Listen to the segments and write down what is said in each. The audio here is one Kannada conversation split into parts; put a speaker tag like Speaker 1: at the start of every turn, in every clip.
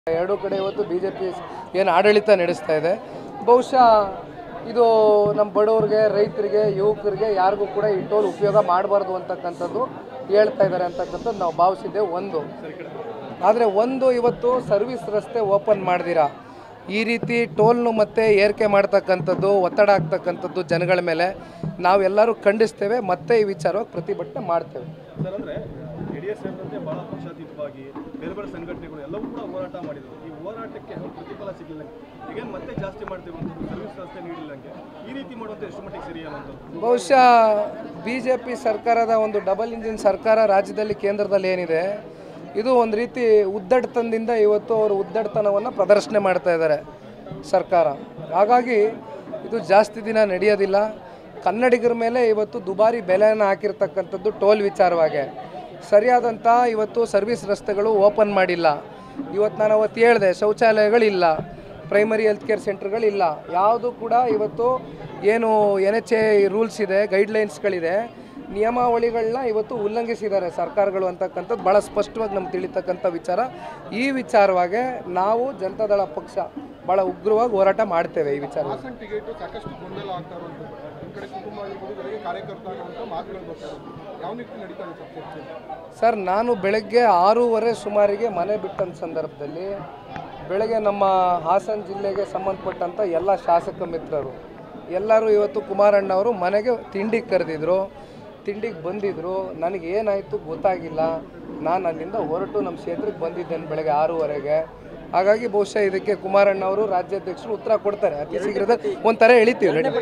Speaker 1: ಎರಡೂ ಕಡೆ ಇವತ್ತು ಬಿ ಜೆ ಪಿ ಏನು ಆಡಳಿತ ನಡೆಸ್ತಾ ಇದೆ ಬಹುಶಃ ಇದು ನಮ್ಮ ಬಡವ್ರಿಗೆ ರೈತರಿಗೆ ಯುವಕರಿಗೆ ಯಾರಿಗೂ ಕೂಡ ಈ ಟೋಲ್ ಉಪಯೋಗ ಮಾಡಬಾರ್ದು ಅಂತಕ್ಕಂಥದ್ದು ಹೇಳ್ತಾ ಇದ್ದಾರೆ ಅಂತಕ್ಕಂಥದ್ದು ನಾವು ಭಾವಿಸಿದ್ದೇವೆ ಒಂದು ಆದರೆ ಒಂದು ಇವತ್ತು ಸರ್ವಿಸ್ ರಸ್ತೆ ಓಪನ್ ಮಾಡ್ದಿರಾ ಈ ರೀತಿ ಟೋಲ್ನು ಮತ್ತೆ ಏರಿಕೆ ಮಾಡ್ತಕ್ಕಂಥದ್ದು ಒತ್ತಡ ಆಗ್ತಕ್ಕಂಥದ್ದು ಜನಗಳ ಮೇಲೆ ನಾವೆಲ್ಲರೂ ಖಂಡಿಸ್ತೇವೆ ಮತ್ತೆ ಈ ವಿಚಾರವಾಗಿ ಪ್ರತಿಭಟನೆ ಮಾಡ್ತೇವೆ
Speaker 2: ಸರ್ ಅಂದ್ರೆ ಜೆಡಿಎಸ್ ಸೇರಿದಂತೆ ಬಹಳ ಪಕ್ಷಾತೀತವಾಗಿ ಬೇರೆ ಬೇರೆ ಸಂಘಟನೆಗಳು ಎಲ್ಲವೂ ಕೂಡ ಹೋರಾಟ ಮಾಡಿದ್ರು ಈ ಹೋರಾಟಕ್ಕೆ ಅವ್ರ ಪ್ರತಿಫಲ ಸಿಗಲಿಲ್ಲ ಈಗ ಮತ್ತೆ ಜಾಸ್ತಿ ಮಾಡ್ತಿರುವಂಥದ್ದು ಸರ್ವಿಸ್ ವ್ಯವಸ್ಥೆ ನೀಡಿಲ್ಲಂಗೆ ಈ ರೀತಿ ಮಾಡುವಂಥ ಎಷ್ಟು ಮಟ್ಟಿಗೆ ಸರಿ ಅನ್ನೋಂಥದ್ದು
Speaker 1: ಬಹುಶಃ ಬಿ ಜೆ ಪಿ ಸರ್ಕಾರದ ಒಂದು ಡಬಲ್ ಇಂಜಿನ್ ಸರ್ಕಾರ ರಾಜ್ಯದಲ್ಲಿ ಕೇಂದ್ರದಲ್ಲಿ ಏನಿದೆ ಇದು ಒಂದು ರೀತಿ ಉದ್ದಟತನದಿಂದ ಇವತ್ತು ಅವರು ಉದ್ದಟತನವನ್ನು ಪ್ರದರ್ಶನ ಮಾಡ್ತಾ ಇದ್ದಾರೆ ಸರ್ಕಾರ ಹಾಗಾಗಿ ಇದು ಜಾಸ್ತಿ ದಿನ ನಡೆಯೋದಿಲ್ಲ ಕನ್ನಡಿಗರ ಮೇಲೆ ಇವತ್ತು ದುಬಾರಿ ಬೆಲೆಯನ್ನು ಹಾಕಿರ್ತಕ್ಕಂಥದ್ದು ಟೋಲ್ ವಿಚಾರವಾಗಿ ಸರಿಯಾದಂಥ ಇವತ್ತು ಸರ್ವಿಸ್ ರಸ್ತೆಗಳು ಓಪನ್ ಮಾಡಿಲ್ಲ ಇವತ್ತು ನಾನು ಅವತ್ತು ಹೇಳಿದೆ ಶೌಚಾಲಯಗಳಿಲ್ಲ ಪ್ರೈಮರಿ ಹೆಲ್ತ್ ಕೇರ್ ಸೆಂಟರ್ಗಳಿಲ್ಲ ಯಾವುದು ಕೂಡ ಇವತ್ತು ಏನು ಎನ್ ಎಚ್ ಎ ರೂಲ್ಸ್ ಇದೆ ಗೈಡ್ಲೈನ್ಸ್ಗಳಿದೆ ನಿಯಮಾವಳಿಗಳನ್ನ ಇವತ್ತು ಉಲ್ಲಂಘಿಸಿದ್ದಾರೆ ಸರ್ಕಾರಗಳು ಅಂತಕ್ಕಂಥದ್ದು ಭಾಳ ಸ್ಪಷ್ಟವಾಗಿ ನಮ್ಗೆ ತಿಳಿತಕ್ಕಂಥ ವಿಚಾರ ಈ ವಿಚಾರವಾಗಿ ನಾವು ಜನತಾದಳ ಪಕ್ಷ ಭಾಳ ಉಗ್ರವಾಗಿ ಹೋರಾಟ ಮಾಡ್ತೇವೆ ಈ ವಿಚಾರ
Speaker 3: ಹಾಸನ್ ಟಿಕೆಟ್ ಸಾಕಷ್ಟು ಗೊಂದಲ ಆಗ್ತಾ ಇರುವಂಥದ್ದು ಒಂದು ಕಡೆ ಕುಟುಂಬ ಆಗಿರ್ಬೋದು ಜೊತೆಗೆ ಕಾರ್ಯಕರ್ತ ಅನ್ನುವಂಥ ಮಾತುಗಳು ಬರ್ತಾ ಇರೋದು ಯಾವ ನಿಟ್ಟಿನಲ್ಲಿ ನಡೀತಾ ಇದೆ ಸರ್ ಚರ್ಚೆ
Speaker 1: ಸರ್ ನಾನು ಬೆಳಗ್ಗೆ ಆರೂವರೆ ಸುಮಾರಿಗೆ ಮನೆ ಬಿಟ್ಟಂಥ ಸಂದರ್ಭದಲ್ಲಿ ಬೆಳಗ್ಗೆ ನಮ್ಮ ಹಾಸನ ಜಿಲ್ಲೆಗೆ ಸಂಬಂಧಪಟ್ಟಂಥ ಎಲ್ಲ ಶಾಸಕ ಮಿತ್ರರು ಎಲ್ಲರೂ ಇವತ್ತು ಕುಮಾರಣ್ಣವರು ಮನೆಗೆ ತಿಂಡಿಗೆ ಕರೆದಿದ್ರು ತಿಂಡಿಗೆ ಬಂದಿದ್ದರು ನನಗೆ ಏನಾಯಿತು ಗೊತ್ತಾಗಿಲ್ಲ ನಾನು ಅಲ್ಲಿಂದ ಹೊರಟು ನಮ್ಮ ಕ್ಷೇತ್ರಕ್ಕೆ ಬಂದಿದ್ದೇನೆ ಬೆಳಗ್ಗೆ ಆರೂವರೆಗೆ ಹಾಗಾಗಿ ಬಹುಶಃ ಇದಕ್ಕೆ ಕುಮಾರಣ್ಣವರು ರಾಜ್ಯಾಧ್ಯಕ್ಷರು ಉತ್ತರ ಕೊಡ್ತಾರೆ ಅತಿ ಶೀಘ್ರದಲ್ಲಿ ಒಂಥರ ಎಳಿತೀವಿ ನಡಿ.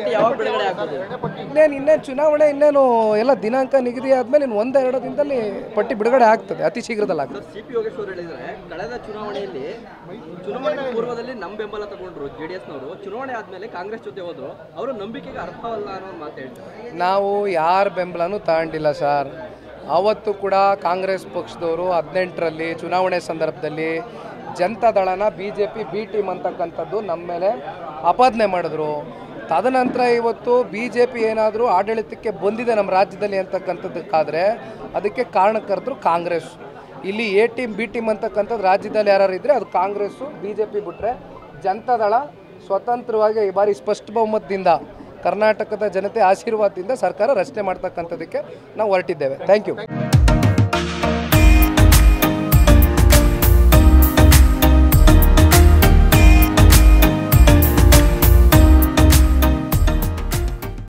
Speaker 1: ಇನ್ನೇನು ಇನ್ನೇನು ಚುನಾವಣೆ ಇನ್ನೇನು ಎಲ್ಲ ದಿನಾಂಕ ನಿಗದಿ ಆದಮೇಲೆ ಇನ್ನು ಒಂದೆರಡು ದಿನದಲ್ಲಿ ಪಟ್ಟಿ ಬಿಡುಗಡೆ ಆಗ್ತದೆ ಅತಿ ಶೀಘ್ರದಲ್ಲಿ ಆಗ್ತದೆ
Speaker 4: ಸಿ ಪಿ ಯೋಗೇಶ್ವರ್ ಹೇಳಿದ್ರೆ ಕಳೆದ ಚುನಾವಣೆಯಲ್ಲಿ ಚುನಾವಣೆ ಪೂರ್ವದಲ್ಲಿ ನಮ್ಮ ಬೆಂಬಲ ತಗೊಂಡ್ರು ಜೆ ಡಿ ಎಸ್ನವರು ಚುನಾವಣೆ ಆದ್ಮೇಲೆ ಕಾಂಗ್ರೆಸ್ ಜೊತೆ ಹೋದ್ರು ಅವರು ನಂಬಿಕೆಗೆ ಅರ್ಹವಲ್ಲ ಅನ್ನೋ ಒಂದು ಮಾತು ಹೇಳ್ತಾರೆ
Speaker 1: ನಾವು ಯಾರ ಬೆಂಬಲನೂ ತಗೊಂಡಿಲ್ಲ ಸರ್ ಅವತ್ತು ಕೂಡ ಕಾಂಗ್ರೆಸ್ ಪಕ್ಷದವರು ಹದಿನೆಂಟರಲ್ಲಿ ಚುನಾವಣೆ ಸಂದರ್ಭದಲ್ಲಿ ಜನತಾದಳನ B J P B team ಅಂತಕ್ಕಂಥದ್ದು ನಮ್ಮ ಮೇಲೆ ಆಪಾದನೆ ಮಾಡಿದ್ರು ತದನಂತರ ಇವತ್ತು ಬಿ ಜೆ ಪಿ ಏನಾದರೂ ಆಡಳಿತಕ್ಕೆ ಬಂದಿದೆ ನಮ್ಮ ರಾಜ್ಯದಲ್ಲಿ ಅಂತಕ್ಕಂಥದ್ದಕ್ಕಾದರೆ ಅದಕ್ಕೆ ಕಾರಣಕರ್ತರು ಕಾಂಗ್ರೆಸ್ ಇಲ್ಲಿ ಎ ಟೀಮ್ ಬಿ ಟೀಮ್ ಅಂತಕ್ಕಂಥದ್ದು ರಾಜ್ಯದಲ್ಲಿ ಯಾರು ಇದ್ದರೆ ಅದು ಕಾಂಗ್ರೆಸ್ಸು ಬಿ ಜೆ ಪಿ ಬಿಟ್ಟರೆ ಜನತಾದಳ ಸ್ವತಂತ್ರವಾಗಿ ಈ ಬಾರಿ ಸ್ಪಷ್ಟ ಬಹುಮತದಿಂದ ಕರ್ನಾಟಕದ ಜನತೆ ಆಶೀರ್ವಾದದಿಂದ ಸರ್ಕಾರ ರಚನೆ ಮಾಡ್ತಕ್ಕಂಥದ್ದಕ್ಕೆ ನಾವು ಹೊರಟಿದ್ದೇವೆ ಥ್ಯಾಂಕ್ ಯು